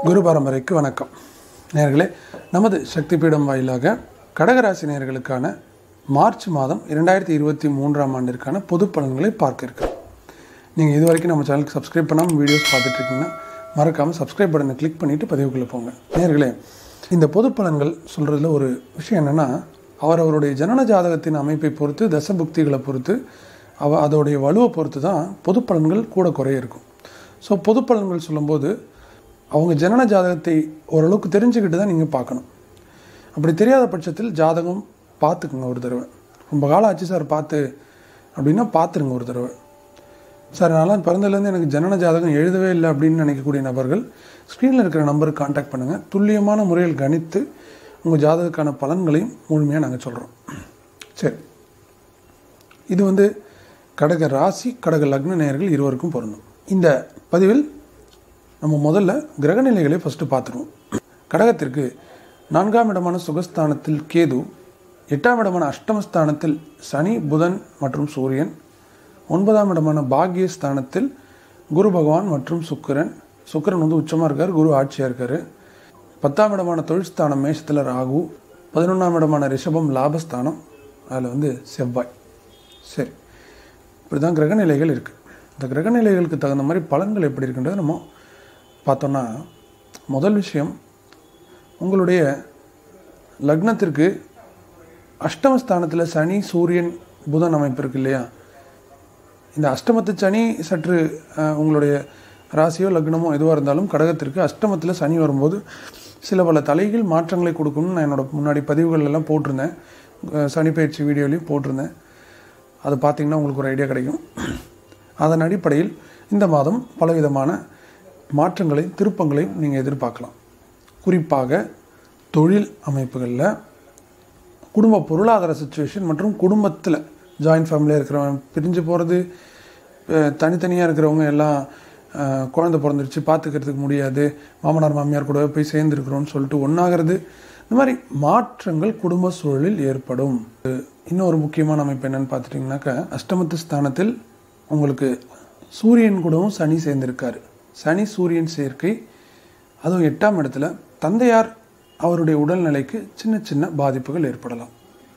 குரு பரம்பரைக்கு வணக்கம் நேர்களே நமது சக்தி பீடம் வாயிலாக கடகராசி நேர்களுக்கான மார்ச் மாதம் இரண்டாயிரத்தி இருபத்தி மூன்றாம் ஆண்டிற்கான பொது பலன்களை பார்க்க இருக்கிறோம் நீங்கள் இது வரைக்கும் நம்ம சேனலுக்கு சப்ஸ்கிரைப் பண்ணாமல் வீடியோஸ் பார்த்துட்டு இருக்கீங்கன்னா மறக்காமல் சப்ஸ்கிரைப் பட்டனை கிளிக் பண்ணிவிட்டு பதிவுக்குள்ளே போங்க நேர்களே இந்த பொது பலன்கள் சொல்கிறதுல ஒரு விஷயம் என்னென்னா அவரவருடைய ஜனன ஜாதகத்தின் அமைப்பை பொறுத்து தசபுக்திகளை பொறுத்து அவ அதோடைய வலுவை பொறுத்து தான் பொது பலன்கள் கூட குறைய இருக்கும் ஸோ பொது பலன்கள் சொல்லும்போது அவங்க ஜனன ஜாதகத்தை ஓரளவுக்கு தெரிஞ்சுக்கிட்டு தான் நீங்கள் பார்க்கணும் அப்படி தெரியாத பட்சத்தில் ஜாதகம் பார்த்துக்குங்க ஒரு தடவை ரொம்ப காலம் ஆச்சு சார் பார்த்து அப்படின்னா பார்த்துருங்க ஒரு தடவை சார் நான்லாம் பிறந்ததுலேருந்து எனக்கு ஜனன ஜாதகம் எழுதவே இல்லை அப்படின்னு நினைக்கக்கூடிய நபர்கள் ஸ்க்ரீனில் இருக்கிற நம்பருக்கு காண்டாக்ட் பண்ணுங்கள் துல்லியமான முறையில் கணித்து உங்கள் ஜாதகத்துக்கான பலன்களையும் முழுமையாக நாங்கள் சொல்கிறோம் சரி இது வந்து கடக ராசி கடக லக்ன நேயர்கள் இருவருக்கும் பொருந்தும் இந்த பதிவில் நம்ம முதல்ல கிரகநிலைகளை ஃபஸ்ட்டு பார்த்துருவோம் கடகத்திற்கு நான்காம் இடமான சுகஸ்தானத்தில் கேது எட்டாம் இடமான அஷ்டமஸ்தானத்தில் சனி புதன் மற்றும் சூரியன் ஒன்பதாம் இடமான பாக்யஸ்தானத்தில் குரு பகவான் மற்றும் சுக்கிரன் சுக்கிரன் வந்து உச்சமாக இருக்கார் குரு ஆட்சியாக இருக்கார் பத்தாம் இடமான தொழில்ஸ்தானம் மேஷத்தில் ராகு பதினொன்றாம் இடமான ரிஷபம் லாபஸ்தானம் அதில் வந்து செவ்வாய் சரி இப்படி தான் கிரகநிலைகள் இருக்குது இந்த கிரகநிலைகளுக்கு தகுந்த மாதிரி பலன்கள் எப்படி இருக்குன்றதை நம்ம பார்த்தோன்னா முதல் விஷயம் உங்களுடைய லக்னத்திற்கு அஷ்டமஸ்தானத்தில் சனி சூரியன் புதன் அமைப்பு இருக்கு இல்லையா இந்த அஷ்டமத்து சனி சற்று அஹ், உங்களுடைய ராசியோ லக்னமோ எதுவாக இருந்தாலும் கடகத்திற்கு அஷ்டமத்தில் சனி வரும்போது சில பல தலைகீழ் மாற்றங்களை கொடுக்கணும்னு நான் என்னோட முன்னாடி பதிவுகள் எல்லாம் போட்டிருந்தேன் அஹ், சனி பயிற்சி வீடியோலையும் போட்டிருந்தேன் அது பார்த்தீங்கன்னா உங்களுக்கு ஒரு ஐடியா கிடைக்கும் அதன் அடிப்படையில் இந்த மாதம் பலவிதமான மாற்றங்களையும் திருப்பங்களையும் நீங்கள் எதிர்பார்க்கலாம் குறிப்பாக தொழில் அமைப்புகளில் குடும்ப பொருளாதார சுச்சுவேஷன் மற்றும் குடும்பத்தில் ஜாயின்ட் ஃபேமிலியாக இருக்கிறவங்க பிரிஞ்சு போகிறது தனித்தனியாக இருக்கிறவங்க எல்லாம் அஹ், குழந்தை பிறந்துருச்சு பார்த்துக்கிறதுக்கு முடியாது மாமனார் மாமியார் கூட போய் சேர்ந்துருக்குறோன்னு சொல்லிட்டு ஒன்றாகிறது இந்த மாதிரி மாற்றங்கள் குடும்ப சூழலில் ஏற்படும் இன்னொரு முக்கியமான அமைப்பு என்னன்னு பார்த்துட்டிங்கனாக்கா அஷ்டமத்து ஸ்தானத்தில் உங்களுக்கு சூரியன் கூடவும் சனி சேர்ந்திருக்காரு சனி சூரியன் சேர்க்கை அதுவும் எட்டாம் இடத்துல தந்தையார் அவருடைய உடல்நிலைக்கு சின்ன சின்ன பாதிப்புகள் ஏற்படலாம்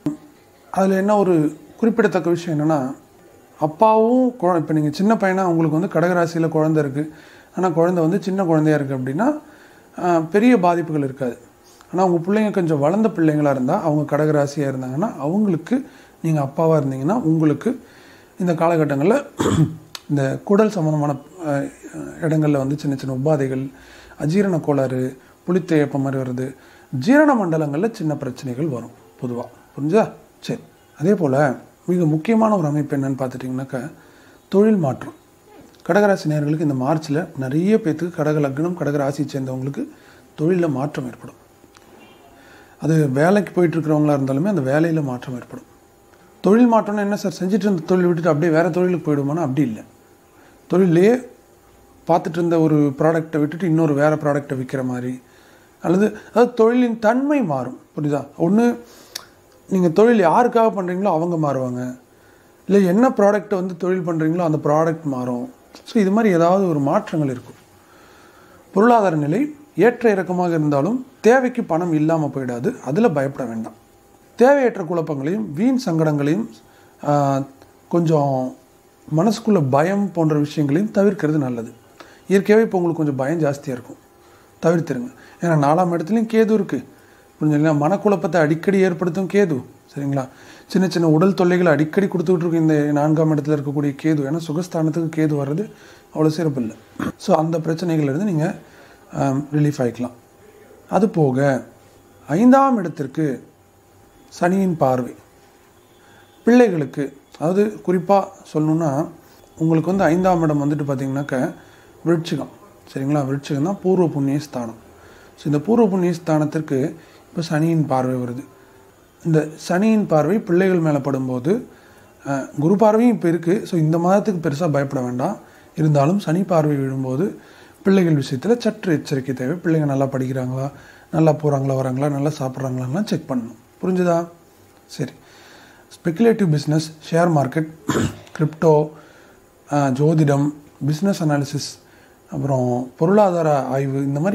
அதில் என்ன ஒரு குறிப்பிடத்தக்க விஷயம் என்னென்னா அப்பாவும் குழ இப்போ நீங்கள் சின்ன பையனாக உங்களுக்கு வந்து கடகராசியில் குழந்தை இருக்குது ஆனால் குழந்தை வந்து சின்ன குழந்தையா இருக்குது அப்படின்னா ஆஹ், பெரிய பாதிப்புகள் இருக்காது ஆனால் உங்கள் பிள்ளைங்க கொஞ்சம் வளர்ந்த பிள்ளைங்களாக இருந்தால் அவங்க கடகராசியாக இருந்தாங்கன்னா அவங்களுக்கு நீங்கள் அப்பாவாக இருந்தீங்கன்னா உங்களுக்கு இந்த காலகட்டங்களில் இந்த குடல் சம்மந்தமான ஆஹ், இடங்களில் வந்து சின்ன சின்ன உபாதைகள் அஜீரண கோளாறு புளித்தேப்பம் மாதிரி வருது ஜீரண மண்டலங்களில் சின்ன பிரச்சனைகள் வரும் பொதுவாக புரிஞ்சா சரி அதே போல் மிக முக்கியமான ஒரு அமைப்பு என்னன்னு பார்த்துட்டிங்கனாக்கா தொழில் மாற்றம் கடகராசி நேயர்களுக்கு இந்த மார்ச்சில் நிறைய பேர்த்துக்கு கடக லக்னம் கடக ராசியை சேர்ந்தவங்களுக்கு தொழிலில் மாற்றம் ஏற்படும் அது வேலைக்கு போயிட்டு இருக்கிறவங்களா இருந்தாலுமே அந்த வேலையில் மாற்றம் ஏற்படும் தொழில் மாற்றம்னா என்ன சார் செஞ்சுட்டு இருந்த தொழில் விட்டுட்டு அப்படியே வேறு தொழிலுக்கு போயிடுமானா அப்படி இல்லை தொழிலே பார்த்துட்டு இருந்த ஒரு ப்ராடக்ட்டை விட்டுட்டு இன்னொரு வேறு ப்ராடக்ட்டை விற்கிற மாதிரி அல்லது அதாவது தொழிலின் தன்மை மாறும் புரியுதா ஒன்று நீங்கள் தொழில் யாருக்காக பண்ணுறீங்களோ அவங்க மாறுவாங்க இல்லை என்ன ப்ராடக்ட்டை வந்து தொழில் பண்ணுறீங்களோ அந்த ப்ராடக்ட் மாறும் ஸோ இது மாதிரி ஏதாவது ஒரு மாற்றங்கள் இருக்கும் பொருளாதார நிலை ஏற்ற இறக்கமாக இருந்தாலும் தேவைக்கு பணம் இல்லாமல் போயிடாது அதில் பயப்பட வேண்டாம் தேவையற்ற குழப்பங்களையும் வீண் சங்கடங்களையும் ஆஹ், கொஞ்சம் மனசுக்குள்ள பயம் போன்ற விஷயங்களையும் தவிர்க்கிறது நல்லது இயற்கையாகவே இப்போ உங்களுக்கு கொஞ்சம் பயம் ஜாஸ்தியாக இருக்கும் தவிர்த்துருங்க ஏன்னா நாலாம் இடத்துலையும் கேது இருக்குது புரிஞ்சுங்களா மனக்குழப்பத்தை அடிக்கடி ஏற்படுத்தும் கேது சரிங்களா சின்ன சின்ன உடல் தொல்லைகளை அடிக்கடி கொடுத்துக்கிட்டு இருக்கும் இந்த நான்காம் இடத்துல இருக்கக்கூடிய கேது ஏன்னா சுகஸ்தானத்துக்கு கேது வர்றது அவ்வளோ சிறப்பு இல்லை ஸோ அந்த பிரச்சனைகள்லேருந்து நீங்கள் ரிலீஃப் ஆகிக்கலாம் அது போக ஐந்தாம் இடத்திற்கு சனியின் பார்வை பிள்ளைகளுக்கு அதாவது குறிப்பாக சொல்லணுன்னா உங்களுக்கு வந்து ஐந்தாம் இடம் வந்துட்டு பார்த்தீங்கன்னாக்க விருட்சிகம் சரிங்களா விருட்சிகம் தான் பூர்வ புண்ணிய ஸ்தானம் ஸோ இந்த பூர்வ புண்ணிய ஸ்தானத்திற்கு இப்போ சனியின் பார்வை வருது இந்த சனியின் பார்வை பிள்ளைகள் மேலே படும்போது அஹ், குரு பார்வையும் இப்போ இருக்குது ஸோ இந்த மாதத்துக்கு பெருசாக பயப்பட வேண்டாம் இருந்தாலும் சனி பார்வை விழும்போது பிள்ளைகள் விஷயத்தில் சற்று எச்சரிக்கை தேவை பிள்ளைங்க நல்லா படிக்கிறாங்களா நல்லா போகிறாங்களா வராங்களா நல்லா சாப்பிட்றாங்களான்லாம் செக் பண்ணணும் புரிஞ்சுதா சரி speculative business share market crypto ஜோதிடம் பிஸ்னஸ் அனாலிசிஸ் அப்புறம் பொருளாதார ஆய்வு இந்த மாதிரி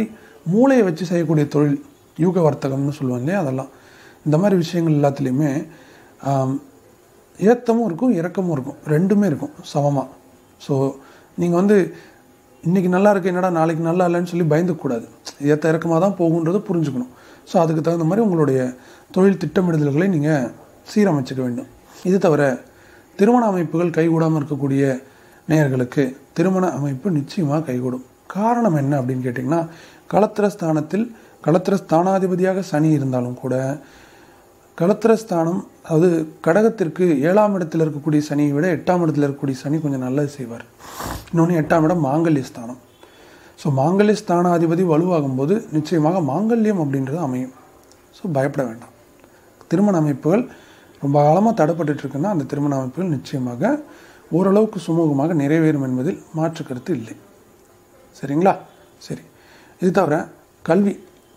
மூளையை வச்சு செய்யக்கூடிய தொழில் யூக வர்த்தகம்னு சொல்லுவாங்க இல்லையா அதெல்லாம் இந்த மாதிரி விஷயங்கள் எல்லாத்துலேயுமே ஆம், ஏத்தமும் இருக்கும் இறக்கமும் இருக்கும் ரெண்டுமே இருக்கும் சமமாக ஸோ நீங்கள் வந்து இன்றைக்கி நல்லா இருக்கு என்னடா நாளைக்கு நல்லா இல்லைன்னு சொல்லி பயந்துக்கூடாது ஏற்ற இறக்கமாக தான் போகுன்றதை புரிஞ்சுக்கணும் ஸோ அதுக்கு தகுந்த மாதிரி உங்களுடைய தொழில் திட்டமிடுதல்களை நீங்கள் சீரமைச்சுக்க வேண்டும் இது தவிர திருமண அமைப்புகள் கைகூடாமல் இருக்கக்கூடிய நேயர்களுக்கு திருமண அமைப்பு நிச்சயமாக கைகூடும் காரணம் என்ன அப்படின்னு கேட்டிங்கன்னா களத்திர ஸ்தானத்தில் களத்திர ஸ்தானாதிபதியாக சனி இருந்தாலும் கூட களத்திரஸ்தானம் அதாவது கடகத்திற்கு ஏழாம் இடத்தில் இருக்கக்கூடிய சனியை விட எட்டாம் இடத்தில் இருக்கக்கூடிய சனி கொஞ்சம் நல்லது செய்வார் இன்னொன்று எட்டாம் இடம் மாங்கல்ய ஸ்தானம் ஸோ மாங்கல்ய ஸ்தானாதிபதி வலுவாகும் போது நிச்சயமாக மாங்கல்யம் அப்படின்றது அமையும் ஸோ பயப்பட வேண்டாம் திருமண அமைப்புகள் ரொம்ப காலமாக தடைப்பட்டுட்டு இருக்குன்னா அந்த திருமண அமைப்புகள் நிச்சயமாக ஓரளவுக்கு சுமூகமாக நிறைவேறும் என்பதில் மாற்று கருத்து இல்லை சரிங்களா சரி இது தவிர கல்வி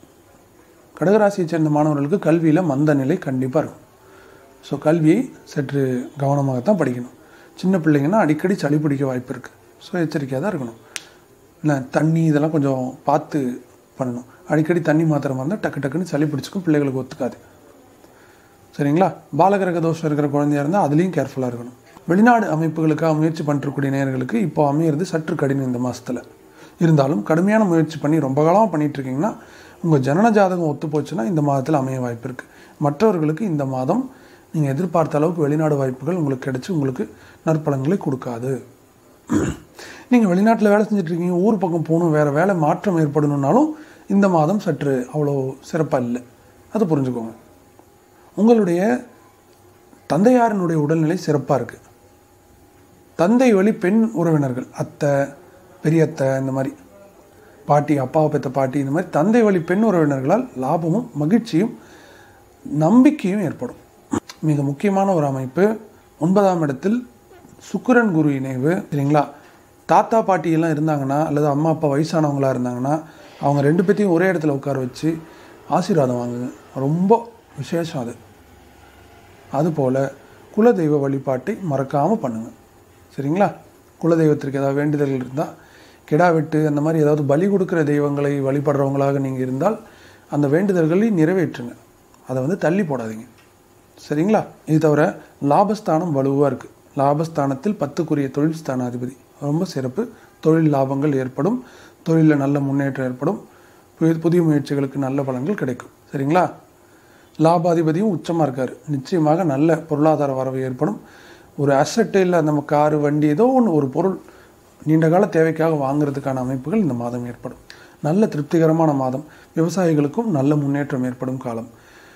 கடகராசியை சேர்ந்த மாணவர்களுக்கு கல்வியில் மந்த நிலை கண்டிப்பாக இருக்கும் ஸோ கல்வியை சற்று கவனமாகத்தான் படிக்கணும் சின்ன பிள்ளைங்கன்னா அடிக்கடி சளி பிடிக்க வாய்ப்பு இருக்குது ஸோ எச்சரிக்கையாக தான் இருக்கணும் இல்லை தண்ணி இதெல்லாம் கொஞ்சம் பார்த்து பண்ணணும் அடிக்கடி தண்ணி மாத்திரை இருந்தால் டக்கு டக்குன்னு சளி பிடிச்சிக்கும் பிள்ளைகளுக்கு ஒத்துக்காது சரிங்களா பாலகிரக தோஷம் இருக்கிற குழந்தையா இருந்தால் அதுலேயும் கேர்ஃபுல்லாக இருக்கணும் வெளிநாடு அமைப்புகளுக்காக முயற்சி பண்ணிருக்கக்கூடிய நேயர்களுக்கு இப்போ அமையிறது சற்று கடினம் இந்த மாதத்தில் இருந்தாலும் கடுமையான முயற்சி பண்ணி ரொம்ப காலமாக பண்ணிட்டு இருக்கீங்கன்னா உங்கள் ஜனன ஜாதகம் ஒத்து போச்சுன்னா இந்த மாதத்தில் அமைய வாய்ப்பு இருக்குது மற்றவர்களுக்கு இந்த மாதம் நீங்கள் எதிர்பார்த்த அளவுக்கு வெளிநாடு வாய்ப்புகள் உங்களுக்கு கிடைச்சி உங்களுக்கு நற்பலன்களை கொடுக்காது நீங்கள் வெளிநாட்டில் வேலை செஞ்சுட்டு இருக்கீங்க ஊர் பக்கம் போகணும் வேறு வேலை மாற்றம் ஏற்படணும்னாலும் இந்த மாதம் சற்று அவ்வளோ சிறப்பாக இல்லை அதை புரிஞ்சுக்கோங்க உங்களுடைய தந்தையாரினுடைய உடல்நிலை சிறப்பாக இருக்குது தந்தை வழி பெண் உறவினர்கள் அத்தை பெரியத்தை இந்த மாதிரி பாட்டி அப்பாவை பெற்ற பாட்டி இந்த மாதிரி தந்தை வழி பெண் உறவினர்களால் லாபமும் மகிழ்ச்சியும் நம்பிக்கையும் ஏற்படும் மிக முக்கியமான ஒரு அமைப்பு ஒன்பதாம் இடத்தில் சுக்கிரன் குரு இணைவு சரிங்களா தாத்தா பாட்டி எல்லாம் இருந்தாங்கன்னா அல்லது அம்மா அப்பா வயசானவங்களா இருந்தாங்கன்னா அவங்க ரெண்டு பேத்தையும் ஒரே இடத்துல உட்கார வச்சு ஆசீர்வாதம் வாங்குங்க ரொம்ப விசேஷம் அது அதுபோல் குலதெய்வ வழிபாட்டை மறக்காமல் பண்ணுங்க சரிங்களா குலதெய்வத்திற்கு ஏதாவது வேண்டுதல்கள் இருந்தால் கிடா வெட்டு அந்த மாதிரி ஏதாவது பலி கொடுக்குற தெய்வங்களை வழிபடுறவங்களாக நீங்கள் இருந்தால் அந்த வேண்டுதல்களை நிறைவேற்றுங்க அதை வந்து தள்ளி போடாதீங்க சரிங்களா இது தவிர லாபஸ்தானம் வலுவாக இருக்குது லாபஸ்தானத்தில் பத்துக்குரிய தொழில் ஸ்தானாதிபதி ரொம்ப சிறப்பு தொழில் லாபங்கள் ஏற்படும் தொழிலில் நல்ல முன்னேற்றம் ஏற்படும் புதிய- புதிய முயற்சிகளுக்கு நல்ல பலன்கள் கிடைக்கும் சரிங்களா லாபாதிபதியும் உச்சமாக இருக்கார் நிச்சயமாக நல்ல பொருளாதார வரவு ஏற்படும் ஒரு அசட்டு இல்லை நம்ம காரு வண்டி ஏதோ ஒன்று ஒரு பொருள் நீண்ட கால தேவைக்காக வாங்குறதுக்கான அமைப்புகள் இந்த மாதம் ஏற்படும் நல்ல திருப்திகரமான மாதம் விவசாயிகளுக்கும் நல்ல முன்னேற்றம் ஏற்படும் காலம்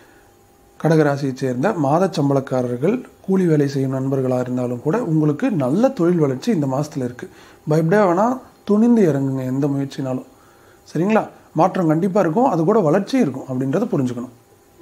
கடகராசியைச் சேர்ந்த மாதச் சம்பளக்காரர்கள் கூலி வேலை செய்யும் நண்பர்களாக இருந்தாலும் கூட உங்களுக்கு நல்ல தொழில் வளர்ச்சி இந்த மாதத்தில் இருக்குது பயப்படவே வேணாம் துணிந்து இறங்குங்க எந்த முயற்சினாலும் சரிங்களா மாற்றம் கண்டிப்பாக இருக்கும் அது கூட வளர்ச்சியும் இருக்கும் அப்படின்றத புரிஞ்சுக்கணும்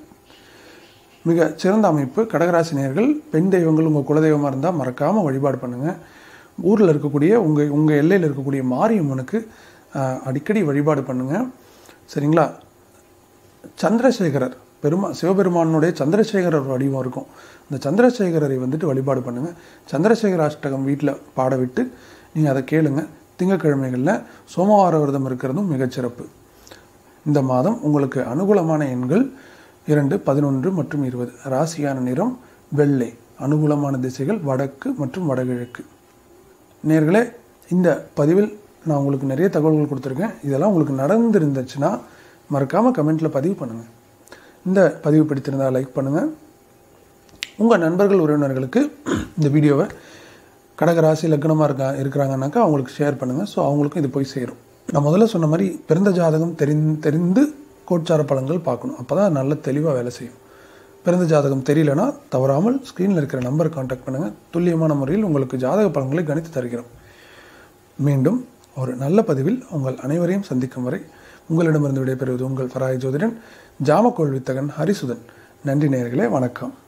மிக சிறந்த அமைப்பு கடகராசி நேயர்கள் பெண் தெய்வங்கள் உங்கள் குலதெய்வமாக இருந்தால் மறக்காமல் வழிபாடு பண்ணுங்கள் ஊரில் இருக்கக்கூடிய உங்கள் உங்கள் எல்லையில் இருக்கக்கூடிய மாரியம்மனுக்கு ஆஹ், அடிக்கடி வழிபாடு பண்ணுங்கள் சரிங்களா சந்திரசேகரர் பெருமா சிவபெருமானுடைய சந்திரசேகரர் வடிவம் இருக்கும் இந்த சந்திரசேகரரை வந்துட்டு வழிபாடு பண்ணுங்கள் சந்திரசேகர அஷ்டகம் வீட்டில் பாட விட்டு நீங்கள் அதை கேளுங்க திங்கட்கிழமைகளில் சோமவார விரதம் இருக்கிறதும் மிகச்சிறப்பு இந்த மாதம் உங்களுக்கு அனுகூலமான எண்கள் இரண்டு பதினொன்று மற்றும் இருபது ராசியான நிறம் வெள்ளை அனுகூலமான திசைகள் வடக்கு மற்றும் வடகிழக்கு நேர்களே இந்த பதிவில் நான் உங்களுக்கு நிறைய தகவல்கள் கொடுத்துருக்கேன் இதெல்லாம் உங்களுக்கு நடந்திருந்துச்சுன்னா மறக்காமல் கமெண்ட்டில் பதிவு பண்ணுங்கள் இந்த பதிவு பிடித்திருந்தால் லைக் பண்ணுங்கள் உங்கள் நண்பர்கள் உறவினர்களுக்கு இந்த வீடியோவை கடகராசி லக்னமாக இருக்கா இருக்கிறாங்கன்னாக்கா அவங்களுக்கு ஷேர் பண்ணுங்கள் ஸோ அவங்களுக்கும் இது போய் சேரும் நான் முதல்ல சொன்ன மாதிரி பிறந்த ஜாதகம் தெரிந்து தெரிந்து கோட்சார பலன்கள் பார்க்கணும் அப்போ தான் நல்ல தெளிவாக வேலை செய்யும் பிறந்த ஜாதகம் தெரியலனா தவறாமல் ஸ்க்ரீனில் இருக்கிற நம்பர் காண்டாக்ட் பண்ணுங்கள் துல்லியமான முறையில் உங்களுக்கு ஜாதக பலன்களை கணித்து தருகிறோம் மீண்டும் ஒரு நல்ல பதிவில் உங்கள் அனைவரையும் சந்திக்கும் வரை உங்களிடமிருந்து விடைபெறுவது உங்கள் ஃபராய் ஜோதிடன் ஜாமக்கோள் வித்தகன் ஹரிசுதன் நன்றி நேயர்களே வணக்கம்